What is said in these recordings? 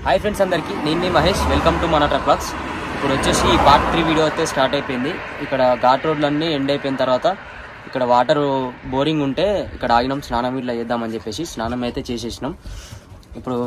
Hi friends అందరికీ నేను మీ Mahesh welcome to మన ట్రక్లాక్స్ ఇప్పుడు వచ్చేసి పార్ట్ త్రీ వీడియో అయితే స్టార్ట్ అయిపోయింది ఇక్కడ ఘాట్ రోడ్లన్నీ ఎండ్ అయిపోయిన తర్వాత ఇక్కడ వాటర్ బోరింగ్ ఉంటే ఇక్కడ ఆగినాం స్నానం ఇట్లా చేద్దామని చెప్పేసి స్నానం అయితే చేసేసినాం ఇప్పుడు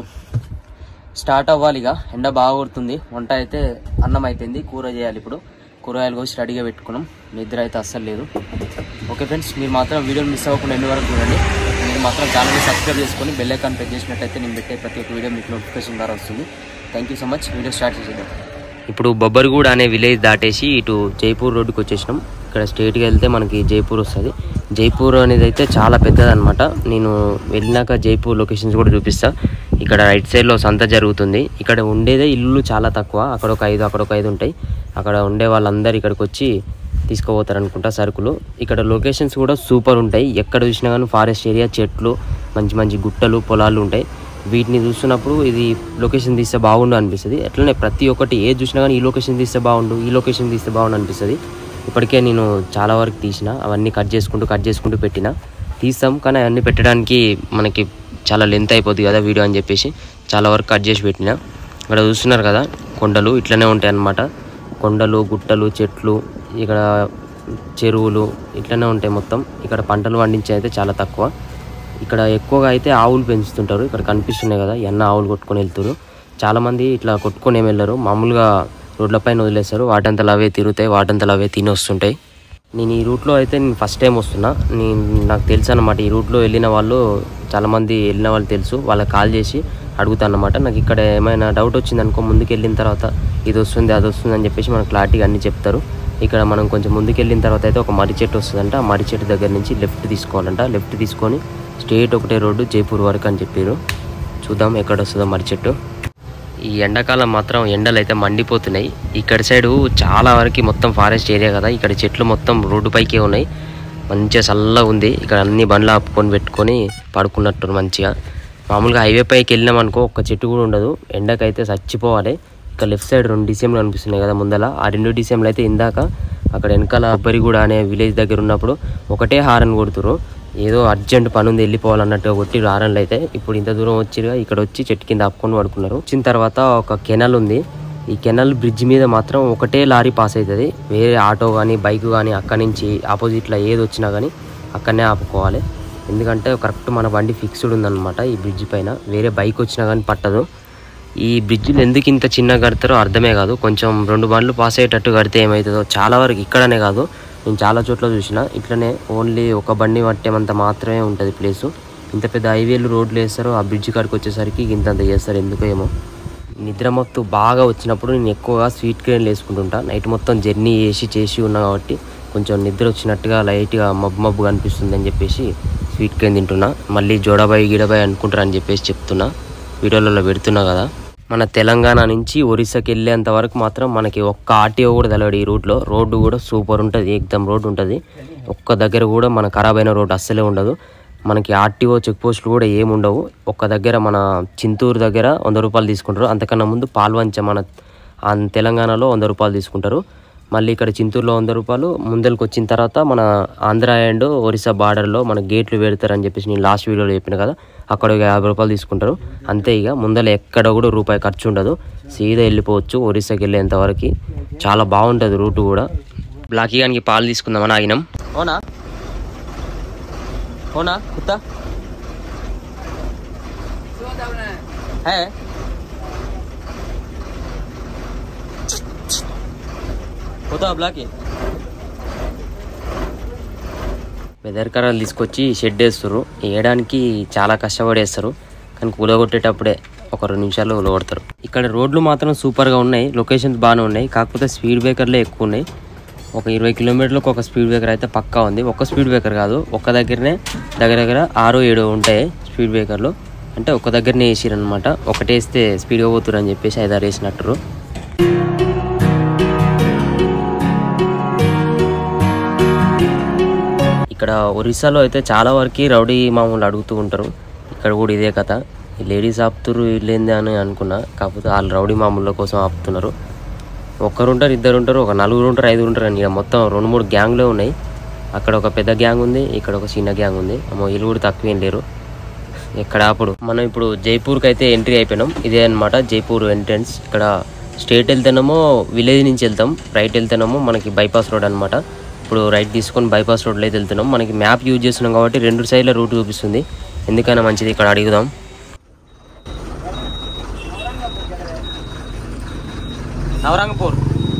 స్టార్ట్ అవ్వాలి ఇక ఎండ బాగా కొడుతుంది వంట అయితే అన్నం అయిపోయింది కూర చేయాలి ఇప్పుడు కూరగాయలు కోసి రెడీగా పెట్టుకున్నాం నిద్ర అయితే అస్సలు లేదు ఓకే ఫ్రెండ్స్ మీరు మాత్రం వీడియోని మిస్ అవ్వకుండా ఎన్ని వరకు చూడండి మీరు మాత్రం ఛానల్ని సబ్స్క్రైబ్ చేసుకొని బెల్ ఐకాన్ ప్రెస్ చేసినట్టయితే నేను పెట్టే ప్రతి ఒక్క వీడియో మీకు నోటిఫికేషన్ ద్వారా వస్తుంది thank you so much video start చేసేద్దాం ఇప్పుడు బొబ్బర్గూడ అనే విలేజ్ దాటేసి ఇటు జైపూర్ రోడ్డుకి వచ్చేసినాం ఇక్కడ స్ట్రైట్గా వెళ్తే మనకి జైపూర్ వస్తుంది జైపూర్ అనేది అయితే చాలా పెద్దదన్నమాట నేను వెళ్ళినాక జైపూర్ లొకేషన్స్ కూడా చూపిస్తా ఇక్కడ రైట్ సైడ్లో సంత జరుగుతుంది ఇక్కడ ఉండేదే ఇల్లు చాలా తక్కువ అక్కడ ఒక ఐదు అక్కడ ఒక ఐదు ఉంటాయి అక్కడ ఉండే వాళ్ళందరూ ఇక్కడికి వచ్చి తీసుకుపోతారు అనుకుంటా సరుకులు ఇక్కడ లొకేషన్స్ కూడా సూపర్ ఉంటాయి ఎక్కడ చూసినా కానీ ఫారెస్ట్ ఏరియా చెట్లు మంచి మంచి గుట్టలు పొలాలు ఉంటాయి వీటిని చూస్తున్నప్పుడు ఇది లొకేషన్ తీస్తే బాగుండు అనిపిస్తుంది అట్లనే ప్రతి ఒక్కటి ఏది చూసినా కానీ ఈ లొకేషన్ తీస్తే బాగుండు ఈ లొకేషన్ తీస్తే బాగుండు అనిపిస్తుంది ఇప్పటికే నేను చాలా వరకు తీసిన అవన్నీ కట్ చేసుకుంటూ కట్ చేసుకుంటూ పెట్టిన తీస్తాం కానీ అవన్నీ పెట్టడానికి మనకి చాలా లెంత్ అయిపోద్ది కదా వీడియో అని చెప్పేసి చాలా వరకు కట్ చేసి పెట్టిన ఇక్కడ చూస్తున్నారు కదా కొండలు ఇట్లనే ఉంటాయి అన్నమాట కొండలు గుట్టలు చెట్లు ఇక్కడ చెరువులు ఇట్లనే ఉంటాయి మొత్తం ఇక్కడ పంటలు పండించే అయితే చాలా తక్కువ ఇక్కడ ఎక్కువగా అయితే ఆవులు పెంచుతుంటారు ఇక్కడ కనిపిస్తున్నాయి కదా ఎన్న ఆవులు కొట్టుకొని వెళ్తారు చాలామంది ఇట్లా కొట్టుకొని ఏమి వెళ్ళరు మామూలుగా రోడ్లపైన వదిలేస్తారు వాటంతలు అవే తిరుగుతాయి వాటంతలు అవే తిని వస్తుంటాయి నేను ఈ రూట్లో అయితే నేను ఫస్ట్ టైం వస్తున్నా నేను నాకు తెలుసు అనమాట ఈ రూట్లో వెళ్ళిన వాళ్ళు చాలామంది వెళ్ళిన వాళ్ళు తెలుసు వాళ్ళకి కాల్ చేసి అడుగుతాను అనమాట నాకు ఇక్కడ ఏమైనా డౌట్ వచ్చింది అనుకో ముందుకు వెళ్ళిన తర్వాత ఇది వస్తుంది అది వస్తుంది అని చెప్పేసి మనకు క్లారిటీగా అన్ని చెప్తారు ఇక్కడ మనం కొంచెం ముందుకు వెళ్ళిన తర్వాత అయితే ఒక మర్రి చెట్టు వస్తుందంట ఆ మర్రి చెట్టు దగ్గర నుంచి లెఫ్ట్ తీసుకోవాలంట లెఫ్ట్ తీసుకొని స్ట్రేట్ ఒకటే రోడ్డు జైపూర్ వరకు అని చెప్పారు చూద్దాం ఎక్కడ వస్తుందో మర్రి చెట్టు ఈ ఎండాకాలం మాత్రం ఎండలు అయితే మండిపోతున్నాయి ఇక్కడ సైడు చాలా వరకు మొత్తం ఫారెస్ట్ ఏరియా కదా ఇక్కడ చెట్లు మొత్తం రోడ్డు పైకే ఉన్నాయి మంచిగా చల్లగా ఉంది ఇక్కడ అన్ని బండ్లు ఆపుకొని పెట్టుకొని పడుకున్నట్టు మంచిగా మామూలుగా హైవే పైకి వెళ్ళినాం అనుకో ఒక్క చెట్టు కూడా ఉండదు ఎండకైతే చచ్చిపోవాలి ఇక్కడ లెఫ్ట్ సైడ్ రెండు డిసెంలు కనిపిస్తున్నాయి కదా ముందల ఆ రెండు డిసెంలు అయితే ఇందాక అక్కడ వెనకాల అబ్బరిగూడ అనే విలేజ్ దగ్గర ఉన్నప్పుడు ఒకటే హారన్ కొడుతురు ఏదో అర్జెంట్ పని ఉంది వెళ్ళిపోవాలన్నట్టుగా కొట్టి హారన్లు అయితే ఇప్పుడు ఇంత దూరం వచ్చిరుగా ఇక్కడ వచ్చి చెట్టు కింద ఆపుకొని పడుకున్నారు వచ్చిన తర్వాత ఒక కెనల్ ఉంది ఈ కెనల్ బ్రిడ్జ్ మీద మాత్రం ఒకటే లారీ పాస్ అవుతుంది వేరే ఆటో కానీ బైక్ కానీ అక్కడి నుంచి ఆపోజిట్లో ఏది వచ్చినా కానీ అక్కడనే ఆపుకోవాలి ఎందుకంటే కరెక్ట్ మన బండి ఫిక్స్డ్ ఉందన్నమాట ఈ బ్రిడ్జ్ పైన వేరే బైక్ వచ్చినా కానీ పట్టదు ఈ బ్రిడ్జ్లు ఎందుకు ఇంత చిన్నగా కడతారో అర్థమే కాదు కొంచెం రెండు బండ్లు పాస్ అయ్యేటట్టు కడితే ఏమవుతుందో చాలా వరకు ఇక్కడనే కాదు నేను చాలా చోట్ల చూసిన ఇట్లనే ఓన్లీ ఒక బండి పట్టేమంత మాత్రమే ఉంటుంది ప్లేసు ఇంత పెద్ద హైవేలు రోడ్లు వేస్తారు ఆ బ్రిడ్జ్ కాడికి వచ్చేసరికి ఇంతంత చేస్తారు ఎందుకో ఏమో నిద్ర మొత్తం బాగా వచ్చినప్పుడు నేను ఎక్కువగా స్వీట్ క్రీమ్ వేసుకుంటుంటా నైట్ మొత్తం జర్నీ చేసి చేసి ఉన్నా కాబట్టి కొంచెం నిద్ర వచ్చినట్టుగా లైట్గా మబ్బు మబ్బు కనిపిస్తుంది అని చెప్పేసి స్వీట్ క్రీమ్ తింటున్నా మళ్ళీ జోడాబాయి గిడబాయి అనుకుంటారు అని చెప్పేసి చెప్తున్నా వీడియోలలో పెడుతున్నా కదా మన తెలంగాణ నుంచి ఒరిస్సాకి వెళ్ళేంత వరకు మాత్రం మనకి ఒక్క ఆర్టీఓ కూడా తెలవడు ఈ రూట్లో రోడ్డు కూడా సూపర్ ఉంటుంది ఎగ్దమ్ రోడ్డు ఉంటుంది ఒక్క దగ్గర కూడా మన ఖరాబ్ అయిన రోడ్డు అస్సలే ఉండదు మనకి ఆర్టీఓ చెక్ పోస్టులు కూడా ఏమి ఉండవు ఒక్క దగ్గర మన చింతూరు దగ్గర వంద రూపాయలు తీసుకుంటారు అంతకన్నా ముందు పాల్వంచ మన ఆ తెలంగాణలో వంద రూపాయలు తీసుకుంటారు మళ్ళీ ఇక్కడ చింతూరులో వంద రూపాయలు ముందరికి వచ్చిన తర్వాత మన ఆంధ్ర అండ్ ఒరిస్సా బార్డర్లో మన గేట్లు పెడతారని చెప్పేసి నేను లాస్ట్ వీడియోలో చెప్పిన కదా అక్కడ ఒక యాభై రూపాయలు తీసుకుంటారు అంతే ఇక ముందర ఎక్కడ కూడా రూపాయి ఖర్చు ఉండదు సీదా వెళ్ళిపోవచ్చు ఒరిస్సాకి వెళ్ళేంత వరకు చాలా బాగుంటుంది రూట్ కూడా బ్లాకీ గానికి పాలు తీసుకుందామని ఆగినాం అవునా అవునా కుత్తా है పోతా బ్లాకి వెదర్ కర్రలు తీసుకొచ్చి షెడ్ వేస్తారు వేయడానికి చాలా కష్టపడేస్తారు కానీ కూలగొట్టేటప్పుడే ఒక రెండు నిమిషాలు కూలగొడతారు ఇక్కడ రోడ్లు మాత్రం సూపర్గా ఉన్నాయి లొకేషన్స్ బాగానే ఉన్నాయి కాకపోతే స్పీడ్ బ్రేకర్లే ఎక్కువ ఉన్నాయి ఒక ఇరవై కిలోమీటర్లకు ఒక స్పీడ్ బ్రేకర్ అయితే పక్కా ఉంది ఒక స్పీడ్ బ్రేకర్ కాదు ఒక్క దగ్గరనే దగ్గర దగ్గర ఆరు ఏడు ఉంటాయి స్పీడ్ బ్రేకర్లు అంటే ఒక దగ్గరనే వేసిరనమాట ఒకటి వేస్తే స్పీడ్గా పోతురు అని చెప్పేసి ఐదారు వేసినట్టు ఇక్కడ ఒరిస్సాలో అయితే చాలా వరకు రౌడీ మామూలు అడుగుతూ ఉంటారు ఇక్కడ కూడా ఇదే కథ ఈ లేడీస్ ఆపుతురు వీళ్ళేంది అని అనుకున్నా కాకపోతే వాళ్ళు రౌడీ మామూళ్ళ కోసం ఆపుతున్నారు ఒక్కరు ఉంటారు ఇద్దరు ఉంటారు ఒక నలుగురు ఉంటారు ఐదుగురు ఉంటారు అని ఇక మొత్తం రెండు మూడు గ్యాంగ్లే ఉన్నాయి అక్కడ ఒక పెద్ద గ్యాంగ్ ఉంది ఇక్కడ ఒక చిన్న గ్యాంగ్ ఉంది అమ్మో వీళ్ళు కూడా తక్కువేం లేరు ఇక్కడ అప్పుడు మనం ఇప్పుడు జైపూర్కి అయితే ఎంట్రీ అయిపోయినాం ఇదే అన్నమాట జైపూర్ ఎంట్రన్స్ ఇక్కడ స్ట్రేట్ వెళ్తేనేమో విలేజ్ నుంచి వెళ్తాం రైట్ వెళ్తేనేమో మనకి బైపాస్ రోడ్ అన్నమాట ఇప్పుడు రైట్ తీసుకొని బైపాస్ రోడ్లో అయితే వెళ్తున్నాం మనకి మ్యాప్ యూజ్ చేస్తున్నాం కాబట్టి రెండు సైడ్ల రూట్ చూపిస్తుంది ఎందుకైనా మంచిది ఇక్కడ అడుగుదాం నవరంగపూర్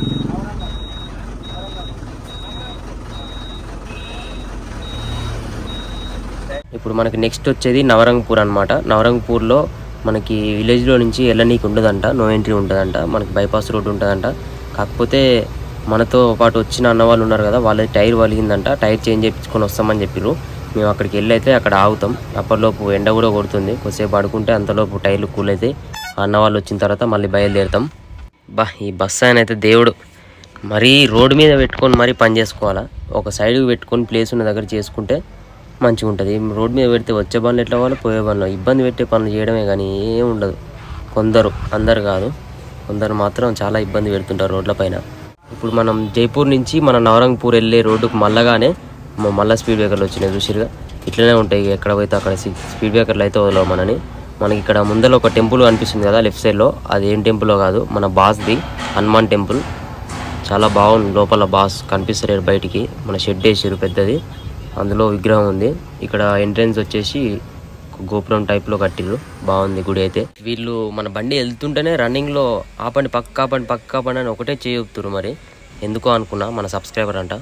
ఇప్పుడు మనకి నెక్స్ట్ వచ్చేది నవరంగపూర్ అనమాట నవరంగపూర్లో మనకి విలేజ్లో నుంచి వెళ్ళనీకి ఉండదంట నో ఎంట్రీ ఉంటుందంట మనకి బైపాస్ రోడ్ ఉంటుందంట కాకపోతే మనతో పాటు వచ్చిన అన్న వాళ్ళు ఉన్నారు కదా వాళ్ళది టైర్ వలిగిందంట టైర్ చేంజ్ చేయించుకొని వస్తామని చెప్పిర్రు మేము అక్కడికి వెళ్ళి అయితే అక్కడ ఆగుతాం అప్పటిలోపు ఎండ కూడా కొడుతుంది కొద్దిసేపు పడుకుంటే అంతలోపు టైర్లు కూల్ అయితే ఆ అన్న వాళ్ళు వచ్చిన తర్వాత మళ్ళీ బయలుదేరుతాం బా ఈ బస్సు ఆయన అయితే దేవుడు మరీ రోడ్డు మీద పెట్టుకొని మరీ పని చేసుకోవాలా ఒక సైడ్కి పెట్టుకొని ప్లేస్ ఉన్న దగ్గర చేసుకుంటే మంచిగా ఉంటుంది రోడ్డు మీద పెడితే వచ్చే పనులు ఎట్లా వాళ్ళు పోయే పనులు ఇబ్బంది పెట్టే పనులు చేయడమే కానీ ఏం ఉండదు కొందరు అందరు కాదు కొందరు మాత్రం చాలా ఇబ్బంది పెడుతుంటారు రోడ్ల పైన ఇప్పుడు మనం జైపూర్ నుంచి మన నవరంగపూర్ వెళ్ళే రోడ్డుకు మళ్ళగానే మ- మళ్ళా స్పీడ్ బ్రేకర్లు వచ్చినాయి చూసిరుగా ఇట్లనే ఉంటాయి ఎక్కడ పోతే అక్కడ సి- స్పీడ్ బ్రేకర్లు అయితే వదలవు మనని మనకి ఇక్కడ ముందర ఒక టెంపుల్ కనిపిస్తుంది కదా లెఫ్ట్ సైడ్లో అది ఏం టెంపుల్లో కాదు మన బాస్ది హనుమాన్ టెంపుల్ చాలా బాగుంది లోపల బాస్ కనిపిస్తలేరు బయటికి మన షెడ్ వేసారు పెద్దది అందులో విగ్రహం ఉంది ఇక్కడ ఎంట్రన్స్ వచ్చేసి ఒక గోపురం టైప్లో కట్టిర్రు బాగుంది గుడి అయితే వీళ్ళు మన బండి వెళ్తుంటేనే రన్నింగ్లో ఆపండి పక్క ఆపండి పక్క ఆపండి అని ఒకటే చెప్తున్నారు మరి ఎందుకో అనుకున్నా మన సబ్స్క్రైబర్ అంట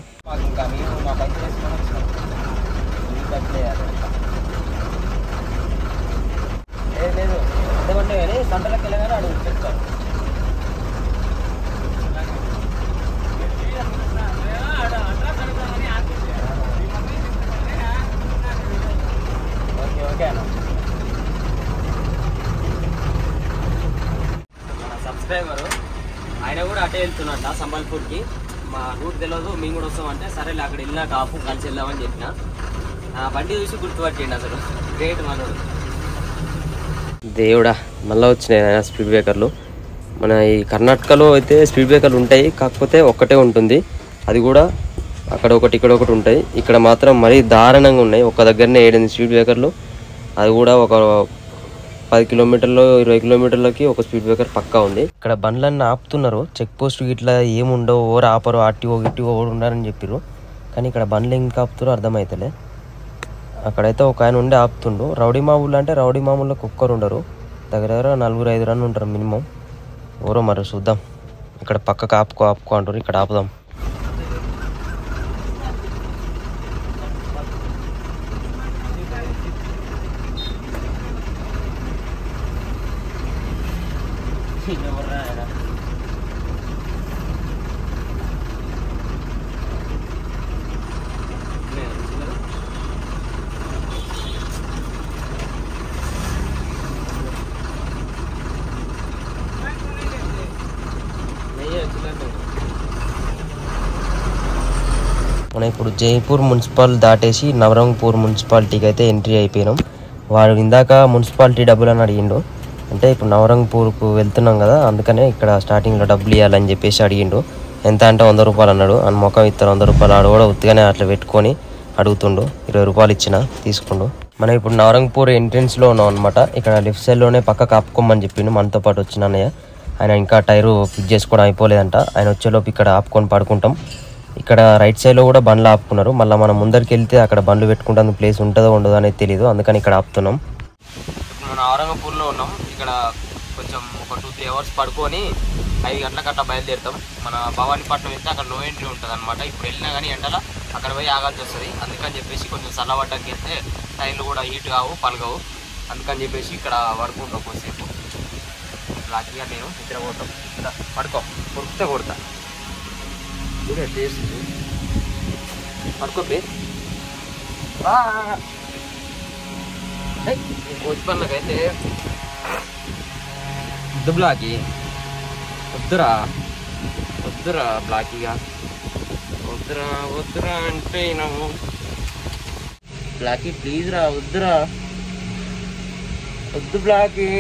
మన సబ్స్క్రైబర్ ఆయన కూడా అటే వెళ్తున్నట్ట సంబల్పూర్కి మా రూట్ తెలియదు మేము కూడా వస్తామంటే సరేలే అక్కడ వెళ్ళినాక ఆపు కలిసి వెళ్దామని చెప్పిన ఆ బండి చూసి గుర్తుపట్టిండు అసలు గ్రేట్ మనోడు దేవుడా మళ్ళీ వచ్చినాయి ఆయన స్పీడ్ బ్రేకర్లు మన ఈ కర్ణాటకలో అయితే స్పీడ్ బ్రేకర్లు ఉంటాయి కాకపోతే ఒక్కటే ఉంటుంది అది కూడా అక్కడ ఒకటి ఇక్కడ ఒకటి ఉంటాయి ఇక్కడ మాత్రం మరీ దారుణంగా ఉన్నాయి ఒక దగ్గరనే ఏడెనిమిది స్పీడ్ బ్రేకర్లు అది కూడా ఒక పది కిలోమీటర్లు ఇరవై కిలోమీటర్లకి ఒక స్పీడ్ బ్రేకర్ పక్కా ఉంది ఇక్కడ బండ్లన్నీ ఆపుతున్నారు చెక్ పోస్ట్ ఇట్లా ఏముండవు ఓవర్ ఆపరు ఆర్టీఓ గిట్టిఓ ఓవర్ ఉన్నారని చెప్పారు కానీ ఇక్కడ బండ్లు ఇంకా ఆపుతారో అర్థమవుతలే అక్కడైతే ఒక ఆయన ఉండి ఆపుతుండు రౌడీ మామూలు అంటే రౌడీ మామూల్లో కుక్కరు ఉండరు దగ్గర దగ్గర నలుగురు ఐదు రన్ ఉంటారు మినిమం ఎవరో మరి చూద్దాం ఇక్కడ పక్కకు ఆపుకో ఆపుకో అంటారు ఇక్కడ ఆపుదాం మనం ఇప్పుడు జైపూర్ మున్సిపల్ దాటేసి నవరంగపూర్ మున్సిపాలిటీకి అయితే ఎంట్రీ అయిపోయినాం వాడు ఇందాక మున్సిపాలిటీ డబ్బులు అని అడిగిండు అంటే ఇప్పుడు నవరంగపూర్కు వెళ్తున్నాం కదా అందుకనే ఇక్కడ స్టార్టింగ్లో డబ్బులు ఇవ్వాలని చెప్పేసి అడిగిండు ఎంత అంటే వంద రూపాయలు అన్నాడు అని మొఖం ఇస్తారు వంద రూపాయలు ఆడు కూడా ఉత్తిగానే అట్లా పెట్టుకొని అడుగుతుండు ఇరవై రూపాయలు ఇచ్చిన తీసుకుండు మనం ఇప్పుడు నవరంగపూర్ ఎంట్రన్స్లో ఉన్నాం అనమాట ఇక్కడ లెఫ్ట్ సైడ్లోనే పక్క కాపుకోమని చెప్పిండు మనతో పాటు వచ్చిన అన్నయ్య ఆయన ఇంకా టైరు ఫిట్ చేసుకోవడం అయిపోలేదంట ఆయన వచ్చేలోపు ఇక్కడ ఆపుకొని పడుకుంటాం ఇక్కడ రైట్ సైడ్లో కూడా బండ్లు ఆపుకున్నారు మళ్ళీ మనం ముందరికి వెళ్తే అక్కడ బండ్లు పెట్టుకుంటానికి ప్లేస్ ఉంటుందో ఉండదో అనేది తెలియదు అందుకని ఇక్కడ ఆపుతున్నాం మనం ఔరంగపూర్లో ఉన్నాం ఇక్కడ కొంచెం ఒక టూ త్రీ అవర్స్ పడుకొని ఐదు గంటలకు అట్లా బయలుదేరుతాం మన భవానీపట్నం వెళ్తే అక్కడ నో ఎంట్రీ ఉంటుంది అనమాట ఇప్పుడు వెళ్ళినా కానీ ఎండల అక్కడ పోయి ఆగాల్సి వస్తుంది అందుకని చెప్పేసి కొంచెం చల్లబడ్డకి వెళ్తే టైర్లు కూడా హీట్ కావు పలగవు అందుకని చెప్పేసి ఇక్కడ పడుకుంటాం కొద్దిసేపు లాక్గా నేను నిద్ర కొడతాం ఇలా పడుకో కొడితే కొడతా చూడే టేస్ట్ పడుకోపే కోచి పనులకైతే వద్దు బ్లాకి వద్దురా వద్దురా బ్లాకీగా వద్దురా వద్దురా అంటే నువ్వు బ్లాకీ ప్లీజ్ రా వద్దురా వద్దు బ్లాకీ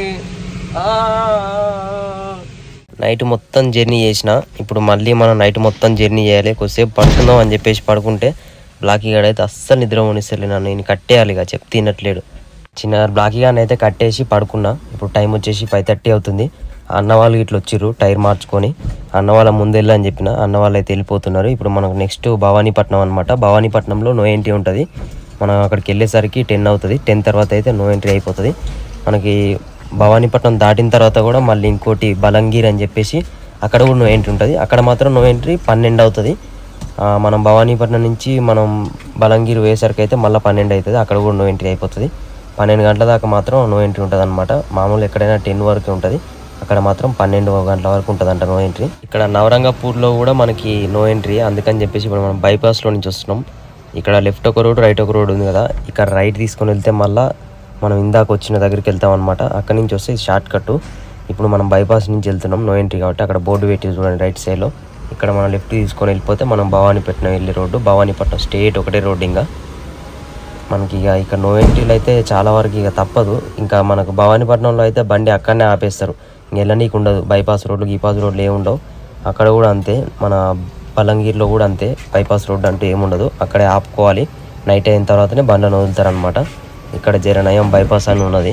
నైట్ మొత్తం జర్నీ చేసిన ఇప్పుడు మళ్ళీ మనం నైట్ మొత్తం జర్నీ చేయాలి కొద్దిసేపు పడుకుందాం అని చెప్పేసి పడుకుంటే బ్లాకీ గడైతే అస్సలు నిద్ర పోనిస్తలే నన్ను నేను కట్టేయాలి ఇక చెప్తే తినట్లేడు చిన్న బ్లాకీగానే అయితే కట్టేసి పడుకున్నా ఇప్పుడు టైం వచ్చేసి ఫైవ్ థర్టీ అవుతుంది అన్న వాళ్ళు ఇట్లా వచ్చిర్రు టైర్ మార్చుకొని అన్న వాళ్ళ ముందు వెళ్ళని చెప్పిన అన్న వాళ్ళు అయితే వెళ్ళిపోతున్నారు ఇప్పుడు మనకు నెక్స్ట్ భవానీపట్నం అనమాట భవానీపట్నంలో నో ఎంట్రీ ఉంటుంది మనం అక్కడికి వెళ్ళేసరికి టెన్ అవుతుంది టెన్ తర్వాత అయితే నో ఎంట్రీ అయిపోతుంది మనకి భవానీపట్నం దాటిన తర్వాత కూడా మళ్ళీ ఇంకోటి బలంగీర్ అని చెప్పేసి అక్కడ కూడా నో ఎంట్రీ ఉంటుంది అక్కడ మాత్రం నో ఎంట్రీ పన్నెండు అవుతుంది ఆ, మనం భవానీపట్నం నుంచి మనం బలంగీర్ వేసరికి అయితే మళ్ళీ పన్నెండు అవుతుంది అక్కడ కూడా నో ఎంట్రీ అయిపోతుంది పన్నెండు గంటల దాకా మాత్రం నో ఎంట్రీ ఉంటుంది అనమాట మామూలు ఎక్కడైనా టెన్ వరకు ఉంటుంది అక్కడ మాత్రం పన్నెండు గంటల వరకు ఉంటుంది అంట నో ఎంట్రీ ఇక్కడ నవరంగపూర్లో కూడా మనకి నో ఎంట్రీ అందుకని చెప్పేసి ఇప్పుడు మనం బైపాస్లో నుంచి వస్తున్నాం ఇక్కడ లెఫ్ట్ ఒక రోడ్ రైట్ ఒక రోడ్ ఉంది కదా ఇక్కడ రైట్ తీసుకొని వెళ్తే మళ్ళీ మనం ఇందాక వచ్చిన దగ్గరికి వెళ్తాం అనమాట అక్కడ నుంచి వస్తే షార్ట్ కట్ ఇప్పుడు మనం బైపాస్ నుంచి వెళ్తున్నాం నో ఎంట్రీ కాబట్టి అక్కడ బోర్డు పెట్టి చూడండి రైట్ సైడ్లో ఇక్కడ మనం లెఫ్ట్ తీసుకొని వెళ్ళిపోతే మనం భవానీపట్నం వెళ్ళే రోడ్డు భవానీపట్నం స్టేట్ ఒకటే రోడ్డు ఇంకా మనకి ఇక ఇక్కడ నో ఎంట్రీలు అయితే చాలా వరకు ఇక తప్పదు ఇంకా మనకు భవానీపట్నంలో అయితే బండి అక్కడనే ఆపేస్తారు ఇంక వెళ్ళనీకి ఉండదు బైపాస్ రోడ్లు గీపాస్ రోడ్లు ఏమి ఉండవు అక్కడ కూడా అంతే మన పలంగీర్లో కూడా అంతే బైపాస్ రోడ్డు అంటూ ఏముండదు అక్కడే ఆపుకోవాలి నైట్ అయిన తర్వాతనే బండ్లను వదులుతారనమాట ఇక్కడ జర నయం బైపాస్ అని ఉన్నది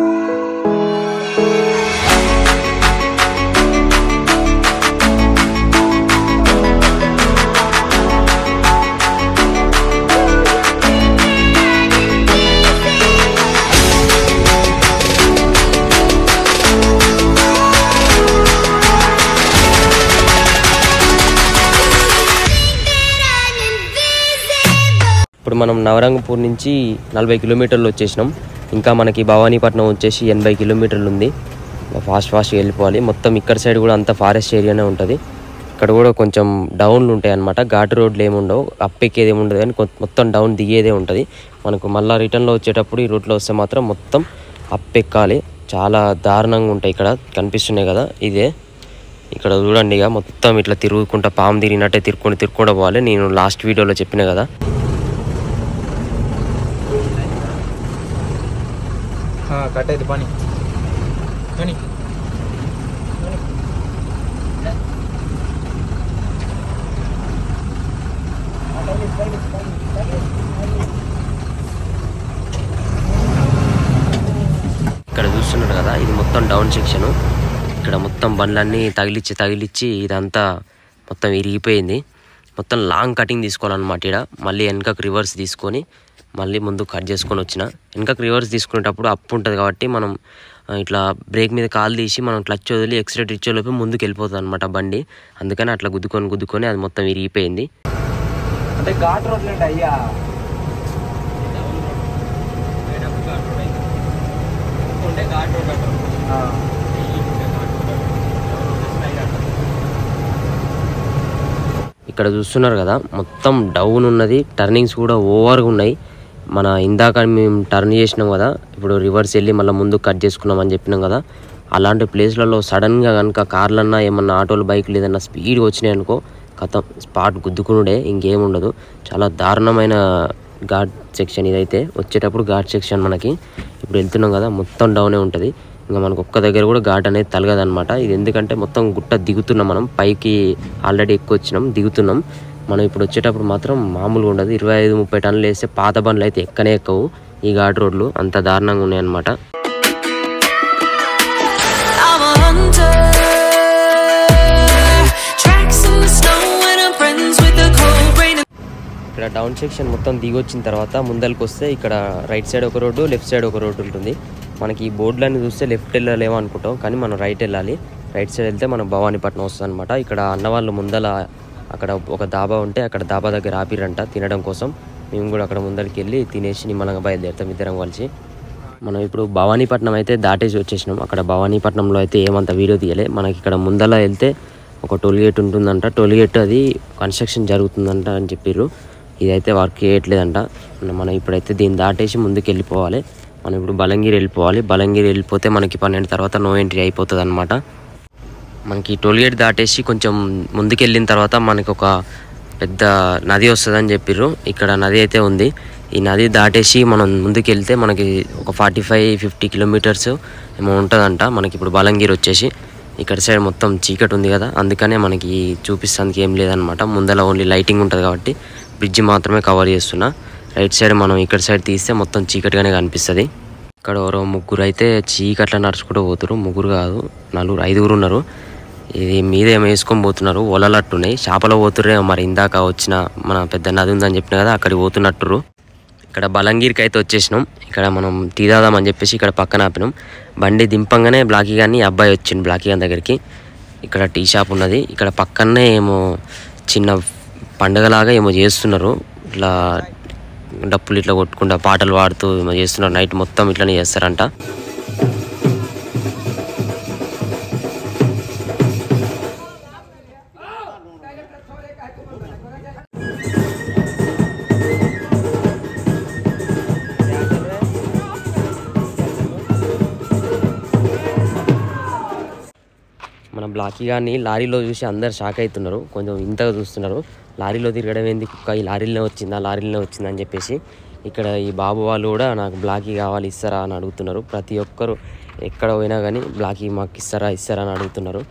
ఇప్పుడు మనం నవరంగపూర్ నుంచి నలభై కిలోమీటర్లు వచ్చేసినాం ఇంకా మనకి భవానీపట్నం వచ్చేసి ఎనభై కిలోమీటర్లు ఉంది ఫాస్ట్ ఫాస్ట్గా వెళ్ళిపోవాలి మొత్తం ఇక్కడ సైడ్ కూడా అంత ఫారెస్ట్ ఏరియానే ఉంటుంది ఇక్కడ కూడా కొంచెం డౌన్లు ఉంటాయి అనమాట ఘాటు రోడ్లు ఏమి ఉండవు అప్ ఎక్కేది ఏమి ఉండదు కానీ కొ- మొత్తం డౌన్ దిగేదే ఉంటుంది మనకు మళ్ళీ రిటర్న్లో వచ్చేటప్పుడు ఈ రూట్లో వస్తే మాత్రం మొత్తం అప్ ఎక్కాలి చాలా దారుణంగా ఉంటాయి ఇక్కడ కనిపిస్తున్నాయి కదా ఇదే ఇక్కడ చూడండి ఇక మొత్తం ఇట్లా తిరుగుకుంటా పాము తిరిగినట్టే తిరుక్కుంటూ తిరుక్కుంటూ పోవాలి నేను లాస్ట్ వీడియోలో చెప్పిన కదా కట్ అయితే పని పని ఇక్కడ చూస్తున్నారు కదా ఇది మొత్తం డౌన్ సెక్షన్ ఇక్కడ మొత్తం బండ్లన్నీ తగిలిచ్చి తగిలిచ్చి ఇదంతా మొత్తం ఇరిగిపోయింది మొత్తం లాంగ్ కటింగ్ తీసుకోవాలన్నమాట ఇక్కడ మళ్ళీ వెనకకు రివర్స్ తీసుకొని మళ్ళీ ముందు కట్ చేసుకొని వచ్చిన వెనకకు రివర్స్ తీసుకునేటప్పుడు అప్పు ఉంటుంది కాబట్టి మనం ఆ, ఇట్లా బ్రేక్ మీద కాలు తీసి మనం క్లచ్ వదిలి ఎక్స్ట్రేట్ ఇచ్చేలోపు ముందుకు వెళ్ళిపోతుంది అనమాట బండి అందుకని అట్లా గుద్దుకొని గుద్దుకొని అది మొత్తం ఇరిగిపోయింది అంటే ఘాట్ రోడ్లు అంటే అయ్యా ఆ. ఇక్కడ చూస్తున్నారు కదా మొత్తం డౌన్ ఉన్నది టర్నింగ్స్ కూడా ఓవర్గా ఉన్నాయి మన ఇందాక మేము టర్న్ చేసినాం కదా ఇప్పుడు రివర్స్ వెళ్ళి మళ్ళీ ముందు కట్ చేసుకున్నాం అని చెప్పినాం కదా అలాంటి ప్లేస్లలో సడన్గా కనుక కార్లన్నా ఏమన్నా ఆటోలు బైక్లు ఏదన్నా స్పీడ్గా వచ్చినాయి అనుకో కథం స్పాట్ గుద్దుకునుడే ఇంకేం ఉండదు చాలా దారుణమైన ఘాట్ సెక్షన్ ఇదైతే వచ్చేటప్పుడు ఘాట్ సెక్షన్ మనకి ఇప్పుడు వెళ్తున్నాం కదా మొత్తం డౌనే ఉంటుంది ఇంకా మనకు ఒక్క దగ్గర కూడా ఘాట్ అనేది తలగదనమాట ఇది ఎందుకంటే మొత్తం గుట్ట దిగుతున్నాం మనం పైకి ఆల్రెడీ ఎక్కువ వచ్చినాం దిగుతున్నాం మనం ఇప్పుడు వచ్చేటప్పుడు మాత్రం మామూలుగా ఉండదు ఇరవై ఐదు ముప్పై టన్నులు వేస్తే పాత బండ్లు అయితే ఎక్కనే ఎక్కవు ఈ ఘాట్ రోడ్లు అంత దారుణంగా ఉన్నాయన్నమాట I'm a hunter. Tracks in the snow when I'm friends with the cold rain. ఇక్కడ డౌన్ సెక్షన్ మొత్తం దిగొచ్చిన తర్వాత ముందరికి వస్తే ఇక్కడ రైట్ సైడ్ ఒక రోడ్డు లెఫ్ట్ సైడ్ ఒక రోడ్డు ఉంటుంది మనకి ఈ బోర్డులన్నీ చూస్తే లెఫ్ట్ వెళ్ళలేమో అనుకుంటాం కానీ మనం రైట్ వెళ్ళాలి రైట్ సైడ్ వెళ్తే మనం భవానీపట్నం వస్తుంది అనమాట ఇక్కడ అన్నవాళ్ళు ముందల అక్కడ ఒక దాబా ఉంటే అక్కడ దాబా దగ్గర ఆపిరంట తినడం కోసం మేము కూడా అక్కడ ముందరికి వెళ్ళి తినేసి నిమ్మలంగా బయలుదేరుతాం ఇద్దరం కలిసి మనం ఇప్పుడు భవానీపట్నం అయితే దాటేసి వచ్చేసినాం అక్కడ భవానీపట్నంలో అయితే ఏమంత వీడియో తీయలే మనకి ఇక్కడ ముందల వెళ్తే ఒక టోల్ గేట్ ఉంటుందంట టోల్ గేట్ అది కన్స్ట్రక్షన్ జరుగుతుందంట అని చెప్పారు ఇదైతే వర్క్ చేయట్లేదంట మనం ఇప్పుడైతే దీన్ని దాటేసి ముందుకు వెళ్ళిపోవాలి మనం ఇప్పుడు బలంగిరి వెళ్ళిపోవాలి బలంగిరి వెళ్ళిపోతే మనకి పన్నెండు తర్వాత నో ఎంట్రీ అయిపోతుంది అనమాట మనకి టోల్ గేట్ దాటేసి కొంచెం ముందుకు వెళ్ళిన తర్వాత మనకి ఒక పెద్ద నది వస్తుందని చెప్పిర్రు ఇక్కడ నది అయితే ఉంది ఈ నది దాటేసి మనం ముందుకు వెళ్తే మనకి ఒక ఫార్టీ ఫైవ్ ఫిఫ్టీ కిలోమీటర్స్ ఏమో ఉంటుందంట మనకి ఇప్పుడు బాలంగీర్ వచ్చేసి ఇక్కడ సైడ్ మొత్తం చీకటి ఉంది కదా అందుకనే మనకి చూపిస్తానికి ఏం లేదనమాట ముందర ఓన్లీ లైటింగ్ ఉంటుంది కాబట్టి బ్రిడ్జ్ మాత్రమే కవర్ చేస్తున్నా రైట్ సైడ్ మనం ఇక్కడ సైడ్ తీస్తే మొత్తం చీకటిగానే కనిపిస్తుంది ఇక్కడ ఎవరో ముగ్గురు అయితే చీకట్లా నడుచుకుంటూ పోతున్నారు ముగ్గురు కాదు నలుగురు ఐదుగురు ఉన్నారు ఇది మీద ఏమో వేసుకొని పోతున్నారు ఒలలట్టున్నాయి చేపలు పోతుర్రే మరి ఇందాక వచ్చిన మన పెద్ద నది ఉందని చెప్పిన కదా అక్కడికి పోతున్నట్టురు ఇక్కడ బలంగీర్కి అయితే వచ్చేసినాం ఇక్కడ మనం టీ తాగుదామని చెప్పేసి ఇక్కడ పక్కన ఆపినాం బండి దింపంగానే బ్లాకీ గాని అబ్బాయి వచ్చింది బ్లాకీ గాని దగ్గరికి ఇక్కడ టీ షాప్ ఉన్నది ఇక్కడ పక్కనే ఏమో చిన్న పండగలాగా ఏమో చేస్తున్నారు ఇట్లా డప్పులు ఇట్లా కొట్టుకుంటా పాటలు పాడుతూ ఏమో చేస్తున్నారు నైట్ మొత్తం ఇట్లనే చేస్తారంట మన బ్లాకీ గారిని లారీలో చూసి అందరు షాక్ అవుతున్నారు కొంచెం ఇంతగా చూస్తున్నారు లారీలో తిరగడం ఏంది కుక్క ఈ లారీలోనే వచ్చిందా లారీలోనే వచ్చిందా అని చెప్పేసి ఇక్కడ ఈ బాబు వాళ్ళు కూడా నాకు బ్లాకీ కావాలి ఇస్తారా అని అడుగుతున్నారు ప్రతి ఒక్కరు ఎక్కడ పోయినా కానీ బ్లాకీ మాకు ఇస్తారా ఇస్తారా అని అడుగుతున్నారు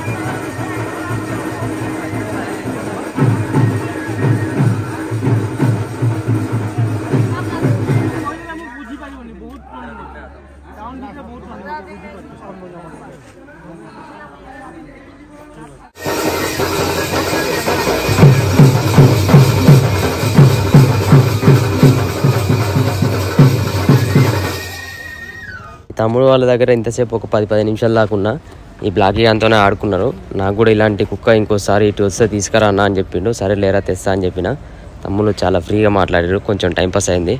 తమ్ముడు వాళ్ళ దగ్గర ఇంతసేపు ఒక పది పది నిమిషాలు దాకా ఉన్నా ఈ బ్లాకీ అంతోనే ఆడుకున్నారు నాకు కూడా ఇలాంటి కుక్క ఇంకోసారి ఇటు వస్తే తీసుకురా అన్న అని చెప్పిండు సరే లేరా తెస్తా అని చెప్పిన తమ్ముళ్ళు చాలా ఫ్రీగా మాట్లాడారు కొంచెం టైంపాస్ అయింది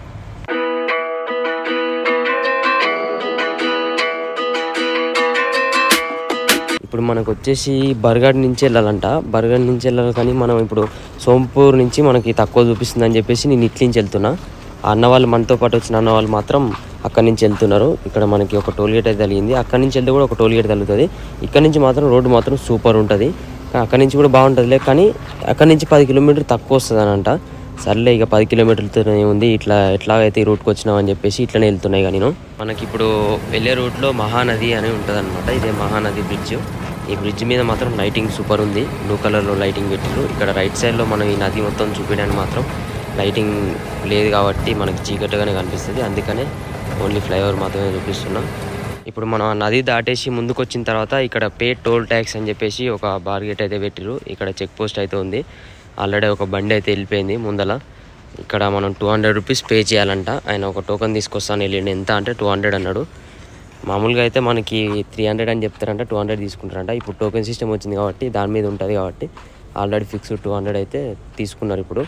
ఇప్పుడు మనకు వచ్చేసి బర్గడ్ నుంచి వెళ్ళాలంట బర్గడ్ నుంచి వెళ్ళాలి కానీ మనం ఇప్పుడు సోంపూర్ నుంచి మనకి తక్కువ చూపిస్తుంది అని చెప్పేసి నేను ఇట్ల నుంచి వెళ్తున్నా ఆ అన్న వాళ్ళు మనతో పాటు వచ్చిన అన్న వాళ్ళు మాత్రం అక్కడి నుంచి వెళ్తున్నారు ఇక్కడ మనకి ఒక టోల్ గేట్ అయితే తగిలింది అక్కడి నుంచి వెళ్తే కూడా ఒక టోల్ గేట్ తగులుతుంది ఇక్కడ నుంచి మాత్రం రోడ్డు మాత్రం సూపర్ ఉంటుంది అక్కడి నుంచి కూడా బాగుంటుందిలే కానీ అక్కడి నుంచి పది కిలోమీటర్ తక్కువ వస్తుంది అని అంట సర్లే ఇక పది కిలోమీటర్లతోనే ఉంది ఇట్లా ఎట్లాగైతే ఈ రూట్కి వచ్చినాం అని చెప్పేసి ఇట్లనే వెళ్తున్నాయి కానీ నేను మనకి ఇప్పుడు వెళ్ళే రూట్లో మహానది అని ఉంటుంది అనమాట ఇదే మహానది బ్రిడ్జ్ ఈ బ్రిడ్జ్ మీద మాత్రం లైటింగ్ సూపర్ ఉంది బ్లూ కలర్లో లైటింగ్ పెట్టారు ఇక్కడ రైట్ సైడ్లో మనం ఈ నది మొత్తం చూపించడానికి మాత్రం లైటింగ్ లేదు కాబట్టి మనకి చీకటిగానే కనిపిస్తుంది అందుకనే ఓన్లీ ఫ్లైఓవర్ మాత్రమే చూపిస్తున్నాం ఇప్పుడు మనం ఆ నది దాటేసి ముందుకు వచ్చిన తర్వాత ఇక్కడ పే టోల్ ట్యాక్స్ అని చెప్పేసి ఒక బార్గేట్ అయితే పెట్టిరు ఇక్కడ చెక్ పోస్ట్ అయితే ఉంది ఆల్రెడీ ఒక బండి అయితే వెళ్ళిపోయింది ముందల ఇక్కడ మనం టూ హండ్రెడ్ రూపీస్ పే చేయాలంట ఆయన ఒక టోకెన్ తీసుకొస్తాను వెళ్ళిండు ఎంత అంటే టూ హండ్రెడ్ అన్నాడు మామూలుగా అయితే మనకి త్రీ హండ్రెడ్ అని చెప్తారంట టూ హండ్రెడ్ తీసుకుంటారంట ఇప్పుడు టోకెన్ సిస్టమ్ వచ్చింది కాబట్టి దాని మీద ఉంటుంది కాబట్టి ఆల్రెడీ ఫిక్స్ టూ హండ్రెడ్ అయితే తీసుకున్నారు ఇప్పుడు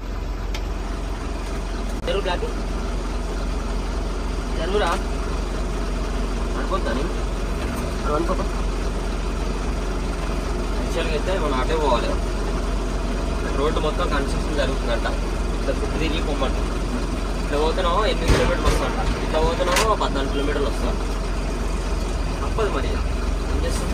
జరుగురా అనుకుంటాను అనుకోపా యాక్చువల్గా అయితే మనం అటే పోవాలి రోడ్డు మొత్తం కన్స్ట్రక్షన్ జరుగుతుందంట ఇట్లా చుట్టూ తిరిగి పొమ్మంట ఇట్లా పోతున్నామో ఎనిమిది కిలోమీటర్లు వస్తాంట ఇట్లా పోతున్నామో పద్నాలుగు కిలోమీటర్లు వస్తాం తప్పదు మరి ఏం చేస్తాం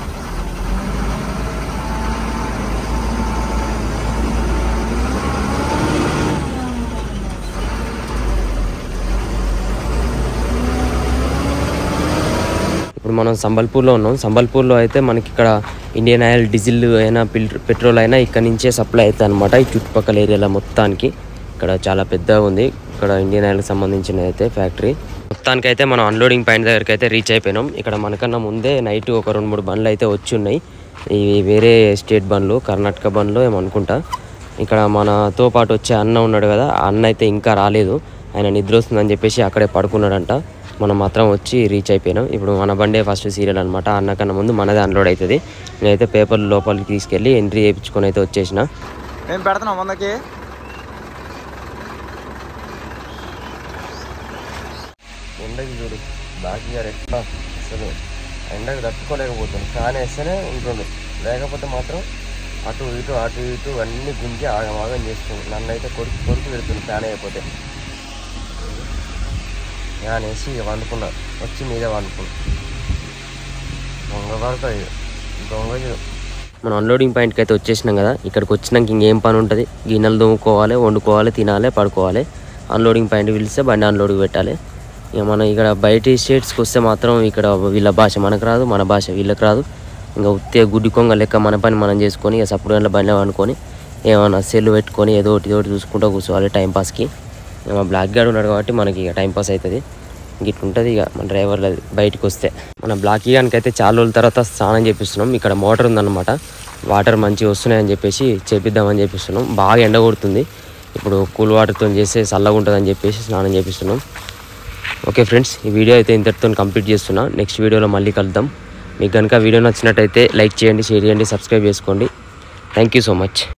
ఇప్పుడు మనం సంబల్పూర్లో ఉన్నాం సంబల్పూర్లో అయితే మనకి ఇక్కడ ఇండియన్ ఆయిల్ డీజిల్ అయినా పిల్- పెట్రోల్ అయినా ఇక్కడ నుంచే సప్లై అవుతాయి అనమాట ఈ చుట్టుపక్కల ఏరియాలో మొత్తానికి ఇక్కడ చాలా పెద్దగా ఉంది ఇక్కడ ఇండియన్ ఆయిల్కి సంబంధించినది అయితే ఫ్యాక్టరీ మొత్తానికి అయితే మనం అన్లోడింగ్ పాయింట్ దగ్గరికి అయితే రీచ్ అయిపోయినాం ఇక్కడ మనకన్నా ముందే నైట్ ఒక రెండు మూడు బండ్లు అయితే వచ్చి ఉన్నాయి ఇవి వేరే స్టేట్ బండ్లు కర్ణాటక బండ్లు ఏమనుకుంటా ఇక్కడ మనతో పాటు వచ్చే అన్న ఉన్నాడు కదా ఆ అన్న అయితే ఇంకా రాలేదు ఆయన నిద్ర వస్తుందని చెప్పేసి అక్కడే పడుకున్నాడంట మనం మాత్రం వచ్చి రీచ్ అయిపోయినాం ఇప్పుడు మన బండే ఫస్ట్ సీరియల్ అనమాట అన్న కన్నా ముందు మనదే అన్లోడ్ అవుతుంది నేనైతే పేపర్ లోపలికి తీసుకెళ్ళి ఎంట్రీ చేయించుకొని అయితే వచ్చేసిన మేము పెడుతున్నాం వందకి ఎండకి చూడు బాకీ గారు ఎట్లా అసలు ఎండకి తట్టుకోలేకపోతుంది ఫ్యాన్ వేస్తేనే ఉంటుంది లేకపోతే మాత్రం అటు ఇటు అటు ఇటు అన్ని గుంజి ఆగమాగం చేస్తుంది నన్ను అయితే కొడుకు కొడుకు పెడుతుంది ఫ్యాన్ అయిపోతే ఫ్యాన్ వేసి ఇక వండుకున్నా వచ్చి మీదే వండుకున్నా దొంగ పడతాయి దొంగ చూ- మనం అన్లోడింగ్ పాయింట్కి అయితే వచ్చేసినాం కదా ఇక్కడికి వచ్చినాక ఇంకేం పని ఉంటుంది గిన్నెలు తోముకోవాలి వండుకోవాలి తినాలి పడుకోవాలి అన్లోడింగ్ పాయింట్ పిలిస్తే బండి అన్లోడ్కి పెట్టాలి ఇక మనం ఇక్కడ బయట స్టేట్స్కి వస్తే మాత్రం ఇక్కడ వీళ్ళ భాష మనకు రాదు మన భాష వీళ్ళకి రాదు ఇంకా ఉత్తే గుడ్డి కొంగ లెక్క మన పని మనం చేసుకొని ఇక సప్పుడు గంటల బండి అనుకొని ఏమన్నా సెల్ పెట్టుకొని ఏదో ఒకటి ఏదో ఒకటి చూసుకుంటూ కూర్చోవాలి టైంపాస్కి ఇక మా బ్లాక్ గార్డ్ ఉన్నాడు కాబట్టి మనకి ఇక టైంపాస్ అవుతుంది గిట్ల ఉంటుంది ఇక మన డ్రైవర్లు బయటకు వస్తే మన బ్లాక్ అయితే చాలా రోజుల తర్వాత స్నానం చేపిస్తున్నాం ఇక్కడ మోటార్ ఉందన్నమాట వాటర్ మంచిగా వస్తున్నాయని చెప్పేసి చేపిద్దామని చెప్పిస్తున్నాం బాగా ఎండ కొడుతుంది ఇప్పుడు కూల్ వాటర్తో చేస్తే చల్లగా ఉంటుందని చెప్పేసి స్నానం చేపిస్తున్నాం ఓకే ఫ్రెండ్స్ ఈ వీడియో అయితే ఇంతటితో కంప్లీట్ చేస్తున్నా నెక్స్ట్ వీడియోలో మళ్ళీ కలుద్దాం మీకు కనుక వీడియో నచ్చినట్టయితే లైక్ చేయండి షేర్ చేయండి సబ్స్క్రైబ్ చేసుకోండి థ్యాంక్ యూ సో మచ్